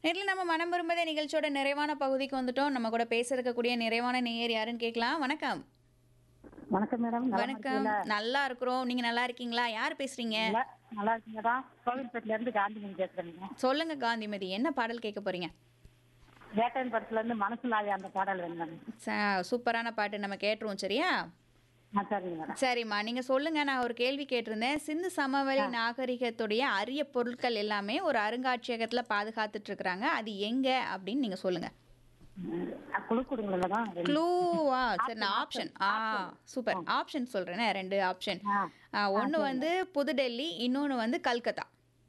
நேரில் நம்ம மனம் விரும்புதே நிகழ்ச்சியோட நிறைவான பகுதிக்கு வந்துட்டோம் நம்ம கூட பேச இருக்கக்கூடிய நிறைவான நேயர் யாருன்னு கேட்கலாம் வணக்கம் வணக்கம் மேடம் நலமா வணக்கம் இருக்கீங்களா? நல்லா இருக்கிறோம் நீங்க நல்லா இருக்கீங்களா யார் பேசுறீங்க நல்லா நல்லா இருக்கீங்க மேடம் கோவில்பேட்டில இருந்து காந்திமணி பேசுறேங்க சொல்லுங்க காந்திமதி என்ன பாடல் கேட்க போறீங்க வேட்டையன் படத்துல இருந்து மனசுலாய அந்த பாடல் வேணும் மேடம் ச- சூப்பரான பாட்டு நம்ம கேட்டுருவோம் சரியா ஆ சரிங்க மேடம் சரிம்மா நீங்க சொல்லுங்க நான் ஒரு கேள்வி கேட்டிருந்தேன் சிந்து சமவெளி நாகரிகத்துடைய அரிய பொருட்கள் எல்லாமே ஒரு அருங்காட்சியகத்துல பாதுகாத்துட்டு இருக்கிறாங்க அது எங்க அப்படின்னு நீங்க சொல்லுங்க ம், குழு கொடுங்களா மேடம் ரெண்டு. க்ளூவா சரி நான் ஆப்ஷன் ஆ சூப்பர் ஆப்ஷன் சொல்றேனே ரெண்டு ஆப்ஷன் ஆ ஒன்று வந்து புதுடெல்லி இன்னொன்று வந்து கல்கத்தா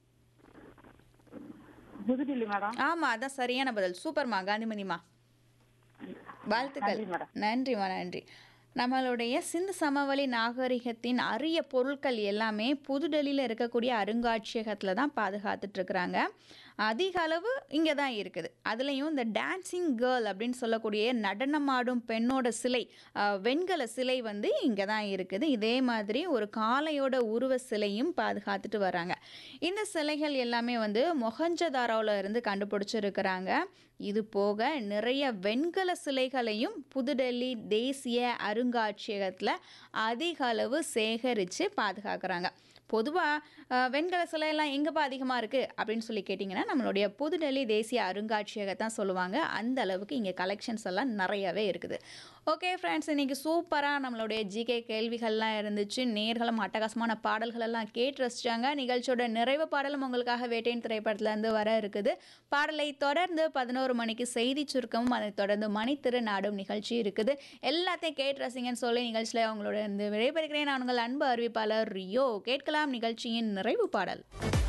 புதுடில்லி மேடம் ஆமா அதான் சரியான பதில் சூப்பர்மா காந்திமதிமா வாழ்த்துக்கள் நன்றி மேடம் நன்றிம்மா நன்றி நம்மளுடைய சிந்து சமவெளி நாகரிகத்தின் அரிய பொருட்கள் எல்லாமே புதுடெல்லியில் இருக்கக்கூடிய அருங்காட்சியகத்தில் தான் பாதுகாத்துட்டு இருக்கிறாங்க அதிக அளவு இங்கே தான் இருக்குது அதுலேயும் இந்த டான்சிங் கேர்ள் அப்படின்னு சொல்லக்கூடிய நடனமாடும் பெண்ணோட சிலை அஹ், வெண்கல சிலை வந்து இங்கே தான் இருக்குது இதே மாதிரி ஒரு காளையோட உருவ சிலையும் பாதுகாத்துட்டு வராங்க இந்த சிலைகள் எல்லாமே வந்து மொஹஞ்சதாரோவில் இருந்து கண்டுபிடிச்சிருக்கிறாங்க இது போக நிறைய வெண்கல சிலைகளையும் புதுடெல்லி தேசிய அருங்காட்சியகத்தில் அதிக அளவு சேகரித்து பாதுகாக்கிறாங்க பொதுவாக வெண்கல சிலையெல்லாம் எங்கேப்பா அதிகமாக இருக்குது அப்படின்னு சொல்லி கேட்டிங்கன்னா நம்மளுடைய புதுடெல்லி தேசிய அருங்காட்சியகத்தான் சொல்லுவாங்க அந்த அளவுக்கு இங்கே கலெக்ஷன்ஸ் எல்லாம் நிறையவே இருக்குது ஓகே ஃப்ரெண்ட்ஸ் இன்றைக்கி சூப்பராக நம்மளுடைய ஜிகே கேள்விகள்லாம் இருந்துச்சு நேர்களும் அட்டகாசமான பாடல்கள் எல்லாம் கேட்டு ரசிச்சாங்க நிகழ்ச்சியோட நிறைவு பாடலும் உங்களுக்காக வேட்டையின் திரைப்படத்துலேருந்து வர இருக்குது பாடலை தொடர்ந்து பதினோரு மணிக்கு செய்தி சுருக்கமும் அதை தொடர்ந்து மணித்திரு நாடும் நிகழ்ச்சி இருக்குது எல்லாத்தையும் கேட்டு ரசிங்கன்னு சொல்லி நிகழ்ச்சியில் அவங்களோட இருந்து விடைபெறுகிறேன் நான் உங்கள் அன்பு அறிவிப்பாளர் ரியோ கேட்கலாம் நிகழ்ச்சியின் நிறைவு பாடல்